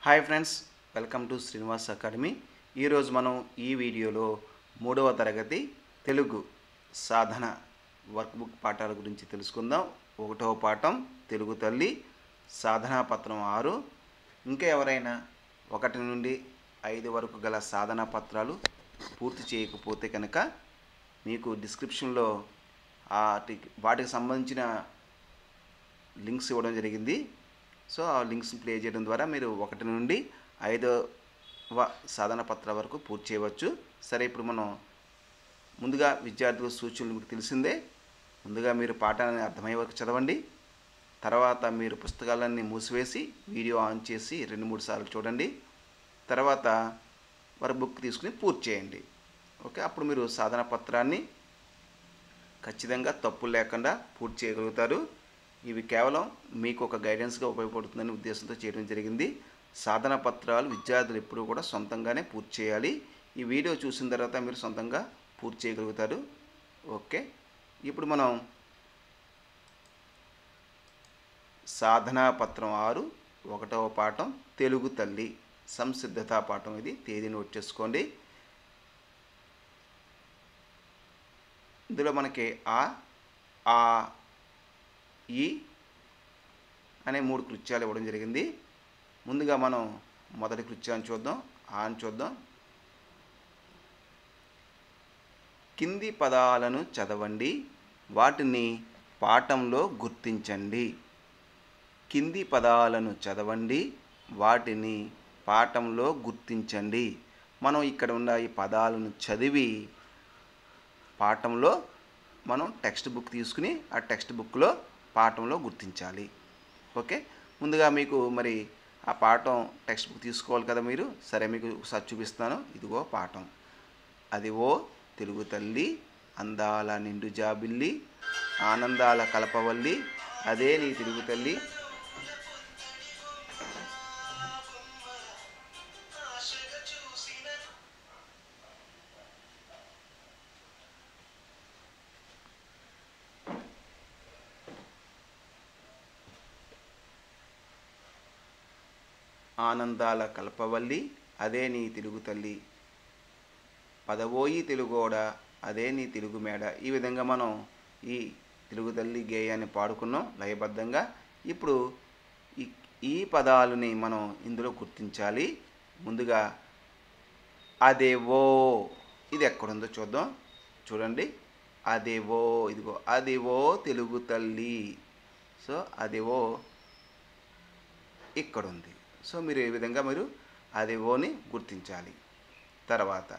hi friends welcome to Srinivas Academy ఈరోజు మనం ఈ వీడియోలో మూడవ తరగతి తెలుగు సాధన వర్క్ బుక్ పాఠాల గురించి తెలుసుకుందాం ఒకటవ పాఠం తెలుగు తల్లి సాధనా పత్రం ఆరు ఇంకా ఎవరైనా ఒకటి నుండి ఐదు వరకు గల సాధనా పత్రాలు పూర్తి చేయకపోతే కనుక మీకు డిస్క్రిప్షన్లో వాటి వాటికి సంబంధించిన లింక్స్ ఇవ్వడం జరిగింది సో ఆ లింక్స్ ప్లే చేయడం ద్వారా మీరు ఒకటి నుండి ఐదవ సాధన పత్ర వరకు పూర్తి చేయవచ్చు సరే ఇప్పుడు మనం ముందుగా విద్యార్థుల సూచనలు మీకు తెలిసిందే ముందుగా మీరు పాఠాన్ని అర్థమయ్యే వరకు చదవండి తర్వాత మీరు పుస్తకాలన్నీ మూసివేసి వీడియో ఆన్ చేసి రెండు మూడు సార్లు చూడండి తర్వాత వారి బుక్ తీసుకుని పూర్తి చేయండి ఓకే అప్పుడు మీరు సాధన పత్రాన్ని ఖచ్చితంగా తప్పులు లేకుండా పూర్తి చేయగలుగుతారు ఇవి కేవలం మీకు ఒక గైడెన్స్గా ఉపయోగపడుతుందనే ఉద్దేశంతో చేయడం జరిగింది సాధన పత్రాలు విద్యార్థులు ఎప్పుడూ కూడా సొంతంగానే పూర్తి చేయాలి ఈ వీడియో చూసిన తర్వాత మీరు సొంతంగా పూర్తి చేయగలుగుతారు ఓకే ఇప్పుడు మనం సాధనా పత్రం ఆరు ఒకటవ పాఠం తెలుగు తల్లి సంసిద్ధతా పాఠం ఇది తేదీ నోట్ చేసుకోండి ఇందులో మనకి ఆ ఆ ఈ అనే మూడు కృత్యాలు ఇవ్వడం జరిగింది ముందుగా మనం మొదటి కృత్యాన్ని చూద్దాం ఆ అని చూద్దాం కింది పదాలను చదవండి వాటిని పాఠంలో గుర్తించండి కింది పదాలను చదవండి వాటిని పాఠంలో గుర్తించండి మనం ఇక్కడ ఉన్న ఈ పదాలను చదివి పాఠంలో మనం టెక్స్ట్ బుక్ తీసుకుని ఆ టెక్స్ట్ బుక్లో పాఠంలో గుర్తించాలి ఓకే ముందుగా మీకు మరి ఆ పాఠం టెక్స్ట్ బుక్ తీసుకోవాలి కదా మీరు సరే మీకు ఒకసారి చూపిస్తాను ఇదిగో పాఠం అది ఓ తెలుగు తల్లి అందాల నిండు జాబిల్లి ఆనందాల కలపవల్లి అదే నీ తెలుగు తల్లి ఆనందాల కల్పవల్లి అదే నీ తెలుగు తల్లి పదవోయి తెలుగోడ అదే నీ తెలుగు మేడ ఈ విధంగా మనం ఈ తెలుగు తల్లి గేయాన్ని పాడుకున్నాం లయబద్ధంగా ఇప్పుడు ఈ ఈ పదాలని మనం ఇందులో గుర్తించాలి ముందుగా అదేవో ఇది ఎక్కడుందో చూద్దాం చూడండి అదేవో ఇదిగో అదేవో తెలుగు తల్లి సో అదేవో ఇక్కడ ఉంది సో మీరు ఈ విధంగా మీరు అది ఓని గుర్తించాలి తర్వాత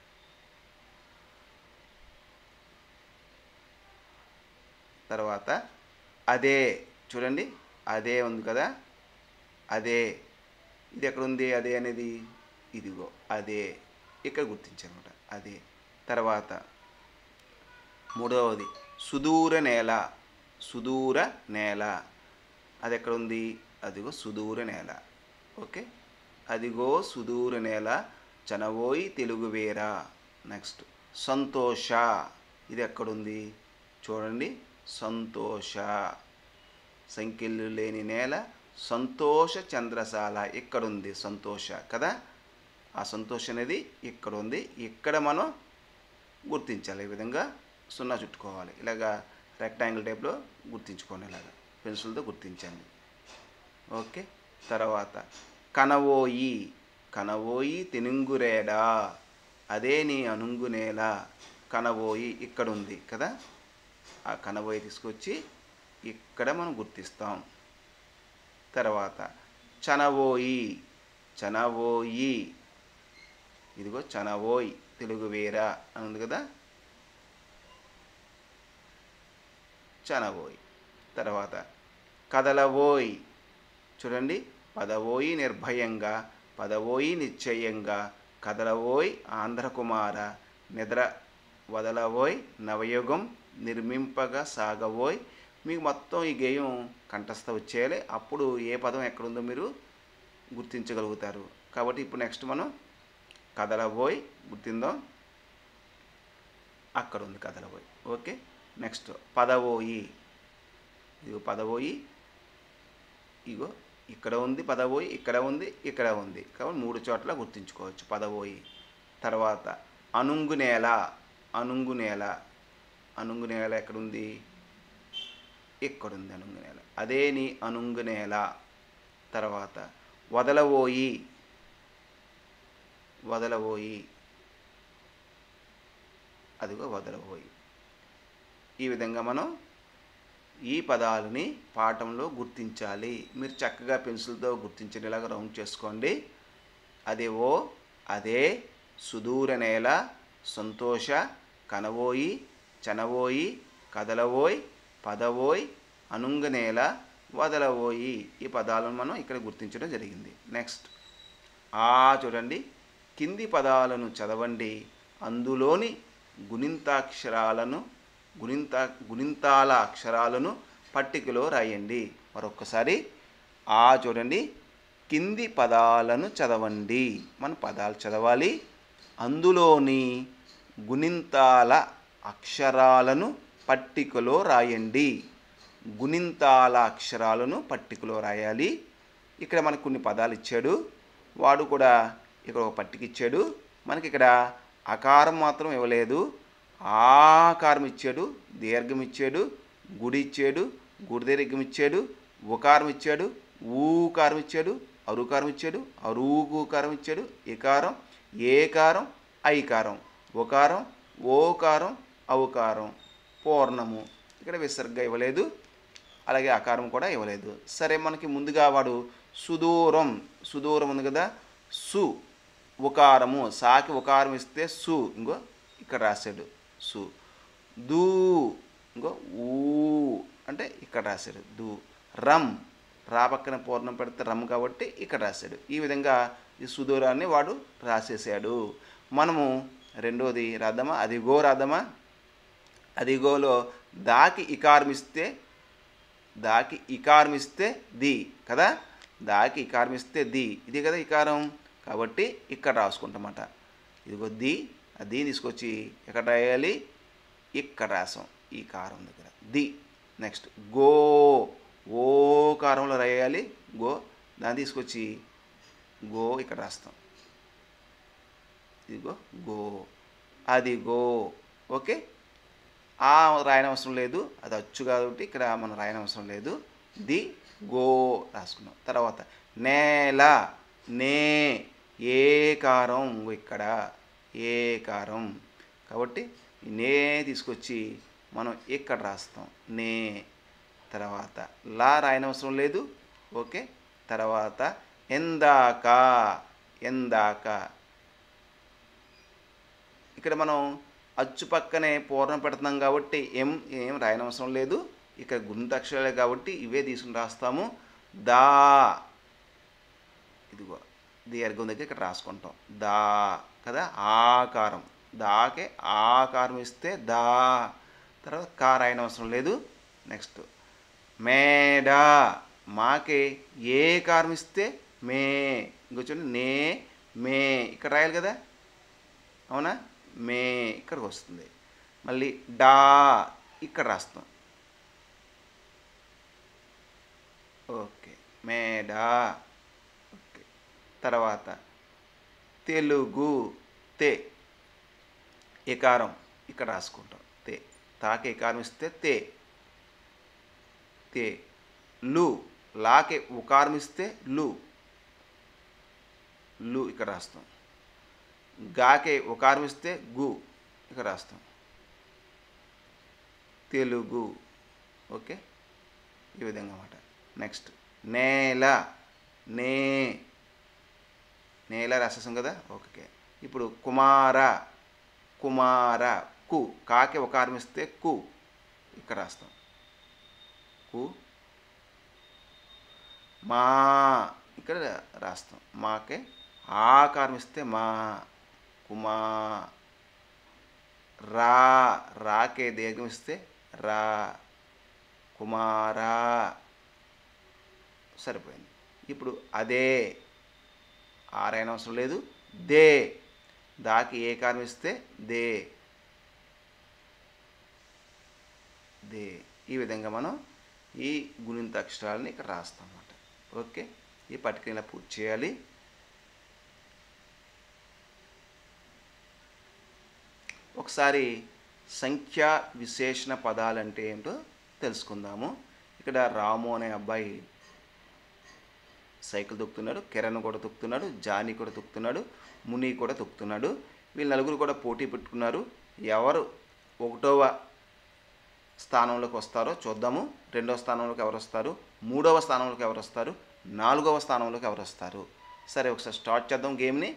తర్వాత అదే చూడండి అదే ఉంది కదా అదే ఇది ఎక్కడ ఉంది అదే అనేది ఇదిగో అదే ఇక్కడ గుర్తించానమాట అదే తర్వాత మూడవది సుదూర నేల సుదూర నేల అది ఎక్కడ ఉంది అదిగో సుదూర నేల ఓకే అదిగో సుదూర నేల చనవోయి తెలుగు వేరా నెక్స్ట్ సంతోష ఇది ఎక్కడుంది చూడండి సంతోష సంఖ్యలు లేని నేల సంతోష చంద్రశాల ఇక్కడుంది సంతోష కదా ఆ సంతోష అనేది ఇక్కడ ఉంది ఇక్కడ మనం గుర్తించాలి ఈ విధంగా సున్నా చుట్టుకోవాలి ఇలాగా రెక్టాంగిల్ టైప్లో గుర్తించుకోండి ఇలాగా పెన్సిల్తో గుర్తించండి ఓకే తర్వాత కనవోయి కనవోయి తెనుంగురేడా అదే నీ అనుంగునేల కనవోయి ఇక్కడ ఉంది కదా ఆ కనవోయి తీసుకొచ్చి ఇక్కడ మనం గుర్తిస్తాం తర్వాత చనవోయి చనవోయి ఇదిగో చనవోయ్ తెలుగు వేరా అని ఉంది కదా చనవోయ్ తర్వాత కదలవోయ్ చూడండి పదవోయి నిర్భయంగా పదవోయి నిశ్చయంగా కదలవోయ్ ఆంధ్రకుమార నిద్ర వదలవోయ్ నవయుగం నిర్మింపగా సాగవోయ్ మీకు మొత్తం ఈ గేయం కంఠస్థ వచ్చేయాలి అప్పుడు ఏ పదం ఎక్కడుందో మీరు గుర్తించగలుగుతారు కాబట్టి ఇప్పుడు నెక్స్ట్ మనం కదలబోయ్ గుర్తిందాం అక్కడ ఉంది కదలబోయ్ ఓకే నెక్స్ట్ పదవోయి ఇదిగో పదవోయి ఇగో ఇక్కడ ఉంది పదవోయి ఇక్కడ ఉంది ఇక్కడ ఉంది కాబట్టి మూడు చోట్ల గుర్తుంచుకోవచ్చు పదవోయి తర్వాత అనుంగు నేల అనుంగు నేల అనుంగు నేల ఎక్కడుంది ఇక్కడుంది అనుంగు నేల అదే నీ అనుంగు నేల తర్వాత వదలవోయి వదలవోయి అదిగో వదలబోయి ఈ విధంగా మనం ఈ పదాలని పాఠంలో గుర్తించాలి మీరు చక్కగా పెన్సిల్తో గుర్తించేలాగా రౌండ్ చేసుకోండి అదే ఓ అదే సుదూర నేల సంతోష కనవోయి చనవోయి కదలవోయ్ పదవోయ్ అనుంగ నేల వదలవోయి ఈ పదాలను మనం ఇక్కడ గుర్తించడం జరిగింది నెక్స్ట్ ఆ చూడండి కింది పదాలను చదవండి అందులోని గుణింతాక్షరాలను గుణింత గుణింతాల అక్షరాలను పట్టికలో రాయండి మరొక్కసారి ఆ చూడండి కింది పదాలను చదవండి మన పదాలు చదవాలి అందులోని గుణింతాల అక్షరాలను పట్టికలో రాయండి గుణింతాల అక్షరాలను పట్టికలో రాయాలి ఇక్కడ మనకు కొన్ని పదాలు ఇచ్చాడు వాడు కూడా ఇక్కడ ఒక పట్టిక ఇచ్చాడు మనకి ఇక్కడ అకారం మాత్రం ఇవ్వలేదు ఆకారం ఇచ్చాడు దీర్ఘం ఇచ్చాడు గుడి ఇచ్చాడు గుడి దీర్ఘం ఇచ్చాడు ఉకారం ఇచ్చాడు ఊకారం ఇచ్చాడు అరుకారం ఇచ్చాడు అరూకుకారం ఇచ్చాడు ఇకారం ఏకారం ఐకారం ఉకారం ఓకారం ఔకారం పూర్ణము ఇక్కడ విసర్గ ఇవ్వలేదు అలాగే ఆకారం కూడా ఇవ్వలేదు సరే మనకి ముందుగా వాడు సుదూరం సుదూరం ఉంది కదా సు ఉకారము సాకి ఉకారం ఇస్తే సు ఇంకో ఇక్కడ రాశాడు సు దూ ఇంకో ఊ అంటే ఇక్కడ రాశాడు దూ రమ్ రా పక్కన పూర్ణం పెడితే రమ్ కాబట్టి ఇక్కడ రాశాడు ఈ విధంగా ఈ సుదూరాన్ని వాడు రాసేసాడు మనము రెండోది రాద్దామా అదిగో రాద్దామా అదిగోలో దాకి ఇకారం ఇస్తే దాకి ఇకారం ఇస్తే ది కదా దాకి ఇకారం ఇస్తే ది ఇది కదా ఇకారం కాబట్టి ఇక్కడ రాసుకుంటామట ఇదిగో ది ఆ ది తీసుకొచ్చి ఎక్కడ రాయాలి ఇక్కడ రాసాం ఈ కారం దగ్గర ది నెక్స్ట్ గో ఓ కారంలో రాయాలి గో దాన్ని తీసుకొచ్చి గో ఇక్కడ రాస్తాం ఇదిగో గో అది గో ఓకే ఆ రాయనవసరం లేదు అది అచ్చు కాబట్టి ఇక్కడ మనం రాయనవసరం లేదు ది గో రాసుకున్నాం తర్వాత నేల నే ఏ కారం ఇంగో ఇక్కడ ఏ కారం కాబట్టి ఈ నే తీసుకొచ్చి మనం ఇక్కడ రాస్తాం నే తర్వాత లా రాయనవసరం లేదు ఓకే తర్వాత ఎందాక ఎందాక ఇక్కడ మనం అచ్చు పక్కనే పూర్ణం పెడుతున్నాం కాబట్టి ఏం ఏం రాయనవసరం లేదు ఇక్కడ గుంతక్షరాలే కాబట్టి ఇవే తీసుకుని రాస్తాము దా ఇదిగో దీర్ఘం దగ్గర ఇక్కడ రాసుకుంటాం దా కదా ఆకారం దాకే ఆకారం ఇస్తే దా తర్వాత కా రాయనవసరం లేదు నెక్స్ట్ మేడ మాకే ఏ కారం ఇస్తే మే ఇంకొచ్చి నే మే ఇక్కడ రాయాలి కదా అవునా మే ఇక్కడికి వస్తుంది మళ్ళీ డా ఇక్కడ రాస్తాం ఓకే మేడా ఓకే తర్వాత తెలుగు తే ఎకారం ఇక్కడ రాసుకుంటాం తే తాకి ఎకారం ఇస్తే తే తే లు లాకే ఉకారం ఇస్తే లు లు ఇక్కడ రాస్తాం గాకే ఉకారం ఇస్తే గు ఇక్కడ రాస్తాం తెలుగు ఓకే ఈ విధంగా అన్నమాట నెక్స్ట్ నేల నే నేల రాసేసాం కదా ఓకే ఇప్పుడు కుమార కుమార కు కాకి ఉకారం ఇస్తే కు ఇక్కడ రాస్తాం కు మా ఇక్కడ రాస్తాం మాకే ఆకారం ఇస్తే మా కుమా రా రాకే దీర్ఘం ఇస్తే రా కుమారా సరిపోయింది ఇప్పుడు అదే ఆరైన అవసరం లేదు దే దాకి ఏ కారం ఇస్తే దే దే ఈ విధంగా మనం ఈ గుణింత అక్షరాలని ఇక్కడ రాస్తాం అన్నమాట ఓకే ఈ పట్టికని ఇలా పూర్తి చేయాలి ఒకసారి సంఖ్యా విశేషణ పదాలు అంటే ఏంటో తెలుసుకుందాము ఇక్కడ రాము అనే అబ్బాయి సైకిల్ తొక్కుతున్నాడు కిరణ్ కూడా తొక్కుతున్నాడు జానీ కూడా తొక్కుతున్నాడు ముని కూడా తొక్కుతున్నాడు వీళ్ళు నలుగురు కూడా పోటీ పెట్టుకున్నారు ఎవరు ఒకటవ స్థానంలోకి వస్తారో చూద్దాము రెండవ స్థానంలోకి ఎవరు వస్తారు మూడవ స్థానంలోకి ఎవరు వస్తారు నాలుగవ స్థానంలోకి ఎవరు వస్తారు సరే ఒకసారి స్టార్ట్ చేద్దాం గేమ్ని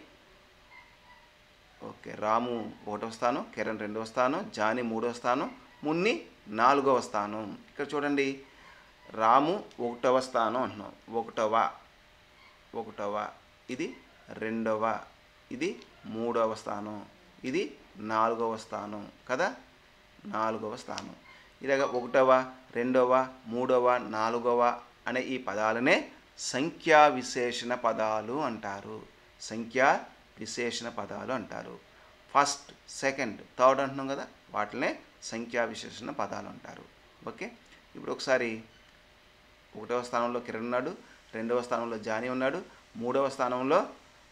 ఓకే రాము ఒకటవ స్థానం కిరణ్ రెండవ స్థానం జానీ మూడవ స్థానం మున్ని నాలుగవ స్థానం ఇక్కడ చూడండి రాము ఒకటవ స్థానం అంటున్నాం ఒకటవ ఒకటవ ఇది రెండవ ఇది మూడవ స్థానం ఇది నాలుగవ స్థానం కదా నాలుగవ స్థానం ఇలాగ ఒకటవ రెండవ మూడవ నాలుగవ అనే ఈ పదాలనే సంఖ్యా విశేషణ పదాలు అంటారు సంఖ్యా విశేషణ పదాలు అంటారు ఫస్ట్ సెకండ్ థర్డ్ అంటున్నాం కదా వాటినే సంఖ్యా విశేషణ పదాలు అంటారు ఓకే ఇప్పుడు ఒకసారి ఒకటవ స్థానంలో కిరణ్ ఉన్నాడు రెండవ స్థానంలో జానీ ఉన్నాడు మూడవ స్థానంలో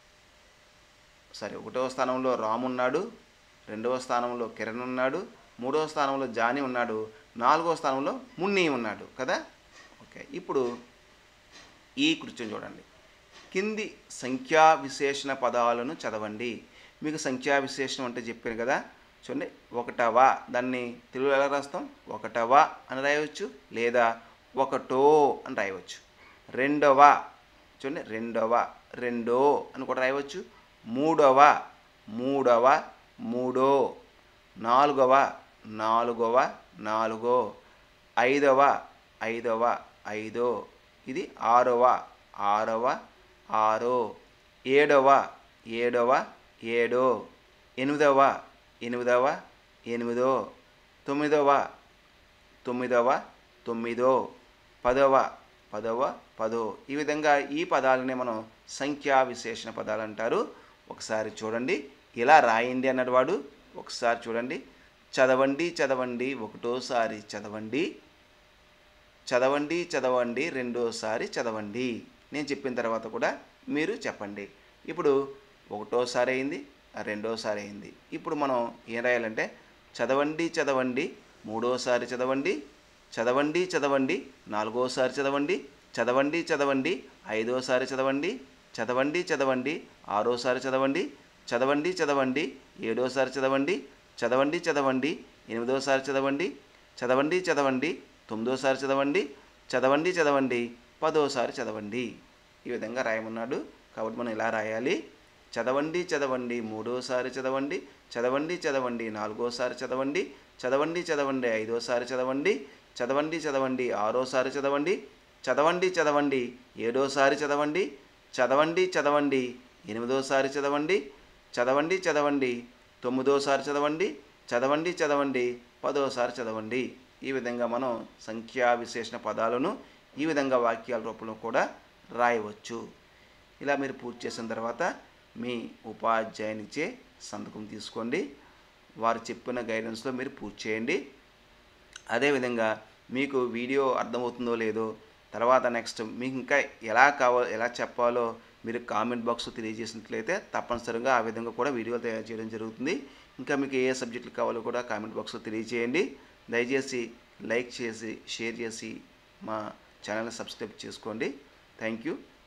సారీ ఒకటవ స్థానంలో రాము ఉన్నాడు రెండవ స్థానంలో కిరణ్ ఉన్నాడు మూడవ స్థానంలో జానీ ఉన్నాడు నాలుగవ స్థానంలో మున్ని ఉన్నాడు కదా ఓకే ఇప్పుడు ఈ కూర్చొని చూడండి కింది సంఖ్యా విశేషణ పదాలను చదవండి మీకు సంఖ్యా విశేషణం అంటే చెప్పాను కదా చూడండి ఒకటవ దాన్ని తెలుగులో ఎలా రాస్తాం ఒకటవ అని రాయవచ్చు లేదా ఒకటో అని రాయవచ్చు రెండవ చూడండి రెండవ రెండో అని కూడా రాయవచ్చు మూడవ మూడవ మూడో నాలుగవ నాలుగవ నాలుగో ఐదవ ఐదవ ఐదో ఇది ఆరవ ఆరవ ఆరో ఏడవ ఏడవ ఏడో ఎనిమిదవ ఎనిమిదవ ఎనిమిదో తొమ్మిదవ తొమ్మిదవ తొమ్మిదో పదవ పదవ పదో ఈ విధంగా ఈ పదాలనే మనం సంఖ్యా విశేషణ పదాలు అంటారు ఒకసారి చూడండి ఇలా రాయండి అన్నాడు వాడు ఒకసారి చూడండి చదవండి చదవండి ఒకటోసారి చదవండి చదవండి చదవండి రెండోసారి చదవండి నేను చెప్పిన తర్వాత కూడా మీరు చెప్పండి ఇప్పుడు ఒకటోసారి అయింది రెండోసారి అయింది ఇప్పుడు మనం ఏం రాయాలంటే చదవండి చదవండి మూడోసారి చదవండి చదవండి చదవండి నాలుగోసారి చదవండి చదవండి చదవండి ఐదోసారి చదవండి చదవండి చదవండి ఆరోసారి చదవండి చదవండి చదవండి ఏడోసారి చదవండి చదవండి చదవండి ఎనిమిదోసారి చదవండి చదవండి చదవండి తొమ్మిదోసారి చదవండి చదవండి చదవండి పదోసారి చదవండి ఈ విధంగా రాయమన్నాడు కాబట్టి మనం ఇలా రాయాలి చదవండి చదవండి మూడోసారి చదవండి చదవండి చదవండి నాలుగోసారి చదవండి చదవండి చదవండి ఐదోసారి చదవండి చదవండి చదవండి ఆరోసారి చదవండి చదవండి చదవండి ఏడోసారి చదవండి చదవండి చదవండి ఎనిమిదోసారి చదవండి చదవండి చదవండి తొమ్మిదోసారి చదవండి చదవండి చదవండి పదోసారి చదవండి ఈ విధంగా మనం సంఖ్యా విశేషణ పదాలను ఈ విధంగా వాక్యాల రూపంలో కూడా రాయవచ్చు ఇలా మీరు పూర్తి చేసిన తర్వాత మీ ఉపాధ్యాయునిచే సంతకం తీసుకోండి వారు చెప్పిన గైడెన్స్లో మీరు పూర్తి చేయండి అదేవిధంగా మీకు వీడియో అర్థమవుతుందో లేదో తర్వాత నెక్స్ట్ మీకు ఇంకా ఎలా కావాలో ఎలా చెప్పాలో మీరు కామెంట్ బాక్స్లో తెలియజేసినట్లయితే తప్పనిసరిగా ఆ విధంగా కూడా వీడియోలు తయారు చేయడం జరుగుతుంది ఇంకా మీకు ఏ సబ్జెక్టులు కావాలో కూడా కామెంట్ బాక్స్లో తెలియజేయండి దయచేసి లైక్ చేసి షేర్ చేసి మా ఛానల్ని సబ్స్క్రైబ్ చేసుకోండి థ్యాంక్ యూ